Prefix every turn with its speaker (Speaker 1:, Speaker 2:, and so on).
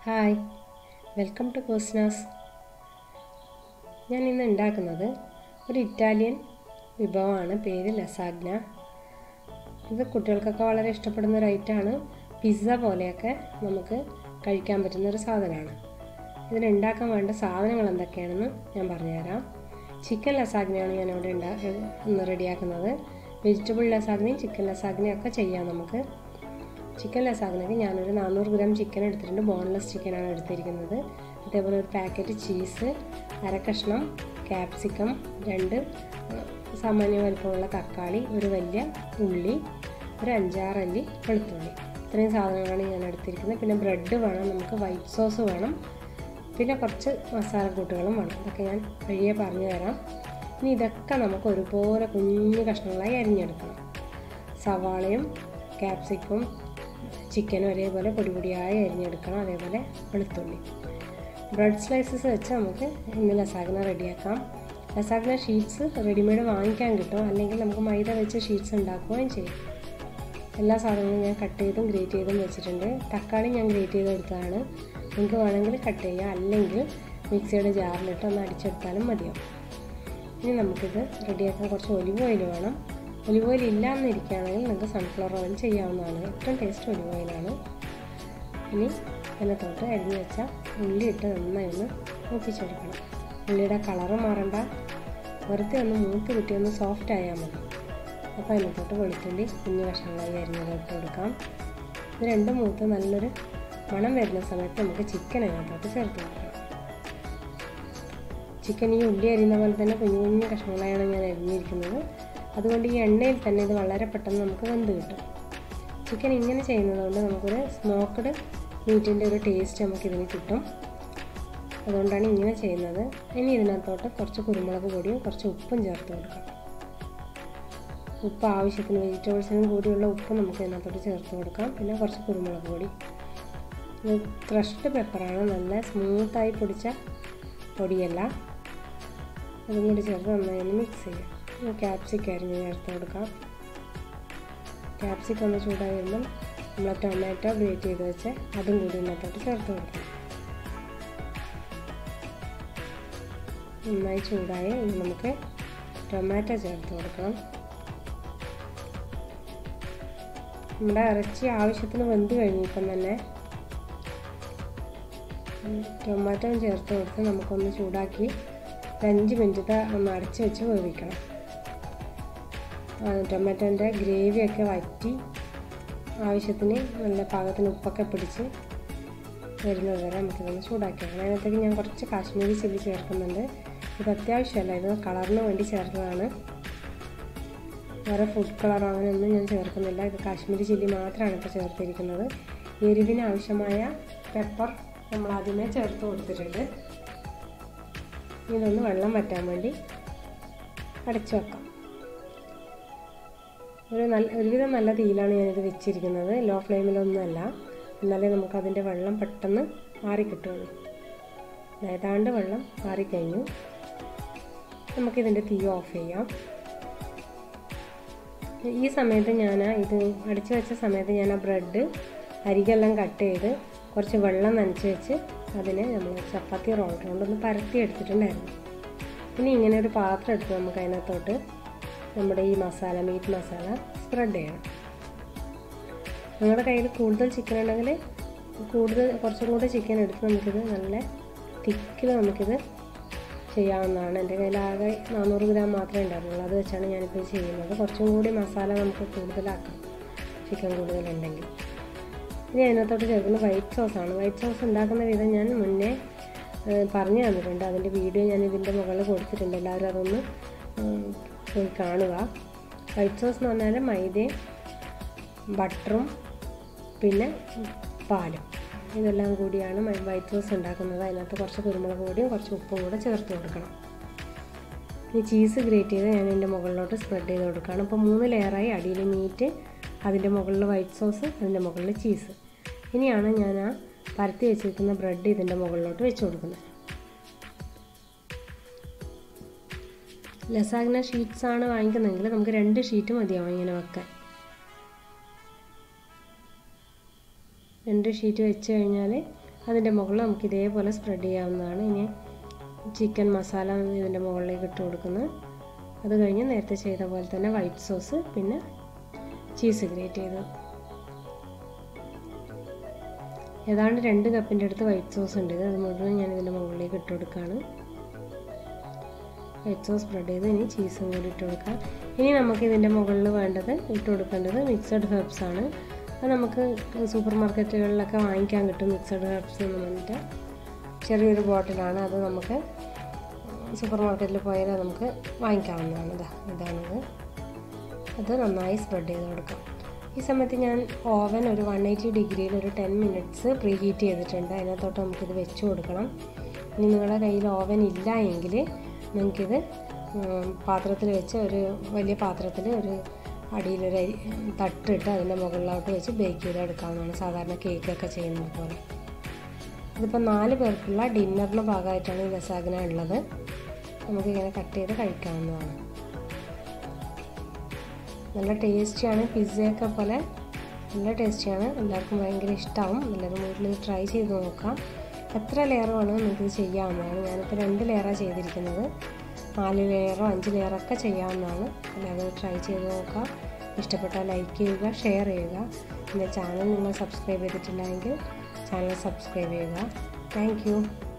Speaker 1: hi welcome to കോസ്നാസ് ഞാൻ ഇന്ന് ഉണ്ടാക്കുന്നത് ഒരു ഇറ്റാലിയൻ വിഭവമാണ് പേര് ലസാഗ്ന ഇത് കുട്ടികൾക്കൊക്കെ വളരെ ഇഷ്ടപ്പെടുന്ന ഒരു ഐറ്റമാണ് പിസ്സ പോലെയൊക്കെ നമുക്ക് കഴിക്കാൻ പറ്റുന്ന ഒരു സാധനമാണ് ഇതിനുണ്ടാക്കാൻ വേണ്ട സാധനങ്ങൾ എന്തൊക്കെയാണെന്ന് ഞാൻ പറഞ്ഞുതരാം ചിക്കൻ ലസാഗ്നയാണ് ഞാനിവിടെ ഉണ്ടാ ഇന്ന് റെഡിയാക്കുന്നത് വെജിറ്റബിൾ ലസാഗ്നയും ചിക്കൻ ലസാഗ്നയും ഒക്കെ ചെയ്യാം നമുക്ക് ചിക്കൻ ലസാഗ്നയ്ക്ക് ഞാനൊരു നാനൂറ് ഗ്രാം ചിക്കൻ എടുത്തിട്ടുണ്ട് ബോൺലെസ് ചിക്കനാണ് എടുത്തിരിക്കുന്നത് അതേപോലെ ഒരു പാക്കറ്റ് ചീസ് അരക്കഷ്ണം ക്യാപ്സിക്കം രണ്ട് സാമാന്യ വലുപ്പമുള്ള തക്കാളി ഒരു വലിയ ഉള്ളി ഒരു അഞ്ചാറല്ലി വെളുത്തുള്ളി ഇത്രയും സാധനങ്ങളാണ് ഞാൻ എടുത്തിരിക്കുന്നത് പിന്നെ ബ്രെഡ് വേണം നമുക്ക് വൈറ്റ് സോസ് വേണം പിന്നെ കുറച്ച് മസാലക്കൂട്ടുകളും വേണം ഇതൊക്കെ ഞാൻ വഴിയെ പറഞ്ഞു തരാം ഇനി ഇതൊക്കെ നമുക്ക് ഒരുപോലെ കുഞ്ഞു കഷ്ണങ്ങളായി അരിഞ്ഞെടുക്കണം സവാളയും ക്യാപ്സിക്കും ചിക്കനും ഒരേപോലെ പൊടി പൊടിയായി അരിഞ്ഞെടുക്കണം അതേപോലെ വെളുത്തുള്ളി ബ്രെഡ് സ്ലൈസസ് വെച്ച് നമുക്ക് ഇന്ന് ലസാഗ്ന റെഡിയാക്കാം ലസാഗ്ന ഷീറ്റ്സ് റെഡിമെയ്ഡ് വാങ്ങിക്കാൻ കിട്ടും അല്ലെങ്കിൽ നമുക്ക് മൈദ വെച്ച് ഷീറ്റ്സ് ഉണ്ടാക്കുകയും ചെയ്യും എല്ലാ സാധനങ്ങളും ഞാൻ കട്ട് ചെയ്തും ഗ്രേറ്റ് ചെയ്തും വെച്ചിട്ടുണ്ട് തക്കാളി ഞാൻ ഗ്രേറ്റ് ചെയ്തെടുത്തതാണ് നിങ്ങൾക്ക് വേണമെങ്കിൽ കട്ട് ചെയ്യാം അല്ലെങ്കിൽ മിക്സിയുടെ ജാറിലിട്ട് ഒന്ന് അടിച്ചെടുത്താലും മതിയാവും ഇനി നമുക്കിത് റെഡിയാക്കാൻ കുറച്ച് ഒലിവ് ഓയിൽ വേണം ഒലിവ് ഓയിൽ ഇല്ല എന്നിരിക്കുകയാണെങ്കിൽ നിങ്ങൾക്ക് സൺഫ്ലവർ ഓയിൽ ചെയ്യാവുന്നതാണ് ഏറ്റവും ടേസ്റ്റ് ഒലിവ് ഓയിലാണ് ഇനി അതിനകത്തോട്ട് അരിഞ്ഞു വെച്ച ഉള്ളി ഇട്ട് നന്നായി ഒന്ന് മൂപ്പിച്ചെടുക്കണം ഉള്ളിയുടെ കളറ് മാറണ്ട വെറുതെ ഒന്ന് മൂത്ത് കിട്ടി ഒന്ന് സോഫ്റ്റ് ആയാൽ മതി അപ്പോൾ അതിനകത്തോട്ട് വെളുത്തുള്ളി കുഞ്ഞു കഷ്ണങ്ങളായി അരിഞ്ഞത് ഇട്ട് കൊടുക്കാം ഇത് രണ്ടും മൂത്ത് നല്ലൊരു മണം വരുന്ന സമയത്ത് നമുക്ക് ചിക്കൻ അതിനകത്തോട്ട് ചേർത്ത് കൊടുക്കണം ചിക്കൻ ഈ ഉള്ളി അരിയുന്ന പോലെ തന്നെ കുഞ്ഞു കുഞ്ഞു കഷ്ണങ്ങളായാണ് ഞാൻ അരിഞ്ഞിരിക്കുന്നത് അതുകൊണ്ട് ഈ എണ്ണയിൽ തന്നെ ഇത് വളരെ പെട്ടെന്ന് നമുക്ക് വെന്ത് കിട്ടും ചിക്കൻ ഇങ്ങനെ ചെയ്യുന്നത് കൊണ്ട് നമുക്കൊരു സ്മോക്ക്ഡ് മീറ്റിൻ്റെ ഒരു ടേസ്റ്റ് നമുക്ക് ഇതിന് കിട്ടും അതുകൊണ്ടാണ് ഇങ്ങനെ ചെയ്യുന്നത് ഇനി ഇതിനകത്തോട്ട് കുറച്ച് കുരുമുളക് പൊടിയും കുറച്ച് ഉപ്പും ചേർത്ത് കൊടുക്കാം ഉപ്പ് ആവശ്യത്തിന് വെജിറ്റബിൾസിനും കൂടിയുള്ള ഉപ്പ് നമുക്ക് ഇതിനകത്തോട്ട് ചേർത്ത് കൊടുക്കാം പിന്നെ കുറച്ച് കുരുമുളക് പൊടി ഇത് ക്രഷ്ഡ് പെപ്പറാണ് നല്ല സ്മൂത്തായി പൊടിച്ച പൊടിയല്ല അതും കൂടി ചേർത്ത് നന്നായി ഒന്ന് മിക്സ് ചെയ്യാം ക്യാപ്സിക്കം അരിഞ്ഞ് ചേർത്ത് കൊടുക്കാം ക്യാപ്സിക്കം ഒന്ന് ചൂടായി വരുമ്പം നമ്മൾ ടൊമാറ്റോ ഗ്രേറ്റ് ചെയ്ത് വെച്ച് അതും കൂടി ഇതിനകത്തോട്ട് ചേർത്ത് കൊടുക്കാം നന്നായി ചൂടായി ഇനി നമുക്ക് ടൊമാറ്റോ ചേർത്ത് കൊടുക്കണം നമ്മുടെ ഇറച്ചി ആവശ്യത്തിന് വെന്ത് കഴിഞ്ഞിപ്പം തന്നെ ടൊമാറ്റോയും ചേർത്ത് കൊടുത്ത് നമുക്കൊന്ന് ചൂടാക്കി ഒരു അഞ്ച് മിനിറ്റ് ഒന്ന് അടച്ച് വെച്ച് വേവിക്കണം ടൊമാറ്റോൻ്റെ ഗ്രേവിയൊക്കെ വറ്റി ആവശ്യത്തിന് നല്ല പാകത്തിന് ഉപ്പൊക്കെ പിടിച്ച് വരുന്നത് വരെ നമുക്കിതൊന്ന് ചൂടാക്കി വെക്കണം അതിനകത്തേക്ക് ഞാൻ കുറച്ച് കാശ്മീരി ചില്ലി ചേർക്കുന്നുണ്ട് ഇത് അത്യാവശ്യമല്ല ഇത് കളറിന് വേണ്ടി ചേർത്തതാണ് വേറെ ഫുഡ് കളറോ അങ്ങനെയൊന്നും ഞാൻ ചേർക്കുന്നില്ല ഇത് കാശ്മീരി ചില്ലി മാത്രമാണ് ഇപ്പോൾ ചേർത്തിരിക്കുന്നത് എരിവിന് ആവശ്യമായ പെപ്പർ നമ്മൾ ആദ്യമേ ചേർത്ത് കൊടുത്തിട്ടുണ്ട് ഇതൊന്ന് വെള്ളം വറ്റാൻ വേണ്ടി അടച്ചു വെക്കാം ഒരു നല്ല ഒരുവിധം നല്ല തീയിലാണ് ഞാനിത് വെച്ചിരിക്കുന്നത് ലോ ഫ്ലെയിമിലൊന്നുമല്ല എന്നാലേ നമുക്ക് അതിൻ്റെ വെള്ളം പെട്ടെന്ന് മാറിക്കിട്ടുള്ളൂ ഏതാണ്ട് വെള്ളം മാറിക്കഴിഞ്ഞു നമുക്കിതിൻ്റെ തീ ഓഫ് ചെയ്യാം ഈ സമയത്ത് ഞാൻ ഇത് അടിച്ചു വെച്ച സമയത്ത് ഞാൻ ആ ബ്രെഡ് അരികെല്ലാം കട്ട് ചെയ്ത് കുറച്ച് വെള്ളം നനച്ച് വെച്ച് അതിനെ നമ്മൾ ചപ്പാത്തി റോൾ കൊണ്ടൊന്ന് പരത്തി എടുത്തിട്ടുണ്ടായിരുന്നു ഇനി ഇങ്ങനെ ഒരു പാത്രം എടുത്ത് നമുക്ക് അതിനകത്തോട്ട് നമ്മുടെ ഈ മസാല മീറ്റ് മസാല സ്പ്രെഡ് ചെയ്യണം നിങ്ങളുടെ കയ്യിൽ കൂടുതൽ ചിക്കൻ ഉണ്ടെങ്കിൽ കൂടുതൽ കുറച്ചും കൂടെ ചിക്കൻ എടുത്ത് നമുക്കിത് നല്ല തിക്കിൽ നമുക്കിത് ചെയ്യാവുന്നതാണ് എൻ്റെ കയ്യിൽ ആകെ നാനൂറ് ഗ്രാം മാത്രമേ ഉണ്ടായിരുന്നുള്ളൂ അത് വെച്ചാണ് ഞാനിപ്പോൾ ചെയ്യുന്നത് കുറച്ചും കൂടി മസാല നമുക്ക് കൂടുതലാക്കാം ചിക്കൻ കൂടുതലുണ്ടെങ്കിൽ ഇനി അതിനകത്തോട്ട് ചേർക്കുന്ന വൈറ്റ് സോസാണ് വൈറ്റ് സോസ് ഉണ്ടാക്കുന്ന വിധം ഞാൻ മുന്നേ പറഞ്ഞു തന്നിട്ടുണ്ട് അതിൻ്റെ വീഡിയോ ഞാൻ ഇതിൻ്റെ മുകളിൽ കൊടുത്തിട്ടുണ്ട് എല്ലാവരും അതൊന്ന് പോയി കാണുക വൈറ്റ് സോസ് എന്ന് പറഞ്ഞാൽ മൈദയും ബട്ടറും പിന്നെ പാലും ഇതെല്ലാം കൂടിയാണ് വൈറ്റ് സോസ് ഉണ്ടാക്കുന്നത് അതിനകത്ത് കുറച്ച് കുരുമുളക് പൊടിയും കുറച്ച് ഉപ്പും കൂടെ ചേർത്ത് കൊടുക്കണം ഈ ചീസ് ഗ്രേറ്റ് ചെയ്ത് ഞാൻ ഇതിൻ്റെ മുകളിലോട്ട് സ്പ്രെഡ് ചെയ്ത് കൊടുക്കുകയാണ് അപ്പോൾ മൂന്ന് ലെയറായി അടിയിൽ മീറ്റ് അതിൻ്റെ മുകളിൽ വൈറ്റ് സോസ് അതിൻ്റെ മുകളിൽ ചീസ് ഇനിയാണ് ഞാൻ ആ പരത്തി വെച്ചിരിക്കുന്ന ബ്രെഡ് ഇതിൻ്റെ മുകളിലോട്ട് വെച്ച് കൊടുക്കുന്നത് ലസാഗ്ന ഷീറ്റ്സ് ആണ് വാങ്ങിക്കുന്നതെങ്കിൽ നമുക്ക് രണ്ട് ഷീറ്റ് മതിയാവും ഇങ്ങനെ വെക്കാൻ രണ്ട് ഷീറ്റ് വെച്ച് കഴിഞ്ഞാൽ അതിൻ്റെ മുകളിൽ നമുക്ക് ഇതേപോലെ സ്പ്രെഡ് ചെയ്യാവുന്നതാണ് ഇനി ചിക്കൻ മസാല ഇതിൻ്റെ മുകളിലേക്ക് ഇട്ട് കൊടുക്കുന്നു അത് കഴിഞ്ഞ് നേരത്തെ ചെയ്ത പോലെ തന്നെ വൈറ്റ് സോസ് പിന്നെ ചീസ് ഗ്രേറ്റ് ചെയ്ത് ഏതാണ്ട് രണ്ട് കപ്പിൻ്റെ അടുത്ത് വൈറ്റ് സോസ് ഉണ്ട് അത് മുഴുവൻ ഞാൻ ഇതിൻ്റെ മുകളിലേക്ക് ഇട്ട് കൊടുക്കുകയാണ് വൈറ്റ് സോസ് സ്പ്രെഡ് ചെയ്ത് ഇനി ചീസും കൂടി ഇട്ട് കൊടുക്കാം ഇനി നമുക്ക് ഇതിൻ്റെ മുകളിൽ വേണ്ടത് ഇട്ട് കൊടുക്കേണ്ടത് മിക്സഡ് ഹെർബ്സ് ആണ് അത് നമുക്ക് സൂപ്പർ മാർക്കറ്റുകളിലൊക്കെ വാങ്ങിക്കാൻ കിട്ടും മിക്സഡ് ഹെർബ്സ് എന്ന് പറഞ്ഞിട്ട് ചെറിയൊരു ബോട്ടിലാണ് അത് നമുക്ക് സൂപ്പർ മാർക്കറ്റിൽ പോയാൽ നമുക്ക് വാങ്ങിക്കാവുന്നതാണ് ഇതാ ഇതാണിത് അത് നന്നായി സ്പ്രെഡ് ചെയ്ത് കൊടുക്കാം ഈ സമയത്ത് ഞാൻ ഓവൻ ഒരു വൺ എയ്റ്റി ഡിഗ്രിയിൽ ഒരു ടെൻ മിനിറ്റ്സ് പ്രീ ഹീറ്റ് ചെയ്തിട്ടുണ്ട് അതിനകത്തോട്ട് നമുക്കിത് വെച്ച് കൊടുക്കണം ഇനി നിങ്ങളുടെ കയ്യിൽ ഓവൻ ഇല്ല എങ്കിൽ നിങ്ങൾക്കിത് പാത്രത്തിൽ വെച്ച് ഒരു വലിയ പാത്രത്തിൽ ഒരു അടിയിലൊരു തട്ടിട്ട് അതിൻ്റെ മുകളിലോട്ട് വെച്ച് ബേക്ക് ചെയ്തെടുക്കാവുന്നതാണ് സാധാരണ കേക്കൊക്കെ ചെയ്യുന്നത് പോലെ ഇതിപ്പോൾ നാല് പേർക്കുള്ള ഡിന്നറിന് ഭാഗമായിട്ടാണ് ഈ ലസാഗ്ന ഉള്ളത് നമുക്കിങ്ങനെ കട്ട് ചെയ്ത് കഴിക്കാവുന്നതാണ് നല്ല ടേസ്റ്റിയാണ് പിസ്സയൊക്കെ പോലെ നല്ല ടേസ്റ്റിയാണ് എല്ലാവർക്കും ഭയങ്കര ഇഷ്ടമാവും എല്ലാവരും വീട്ടിൽ ട്രൈ ചെയ്ത് നോക്കാം എത്ര ലെയർ വേണമെങ്കിൽ നിങ്ങൾക്ക് ചെയ്യാവുന്നതാണ് ഞാനിപ്പോൾ രണ്ട് ലെയറാണ് ചെയ്തിരിക്കുന്നത് നാല് ലെയറോ അഞ്ച് ലെയറോ ഒക്കെ ചെയ്യാവുന്നതാണ് എല്ലാവരും ട്രൈ ചെയ്ത് നോക്കാം ഇഷ്ടപ്പെട്ടാൽ ലൈക്ക് ചെയ്യുക ഷെയർ ചെയ്യുക എൻ്റെ ചാനൽ നിങ്ങൾ സബ്സ്ക്രൈബ് ചെയ്തിട്ടില്ലെങ്കിൽ ചാനൽ സബ്സ്ക്രൈബ് ചെയ്യുക താങ്ക്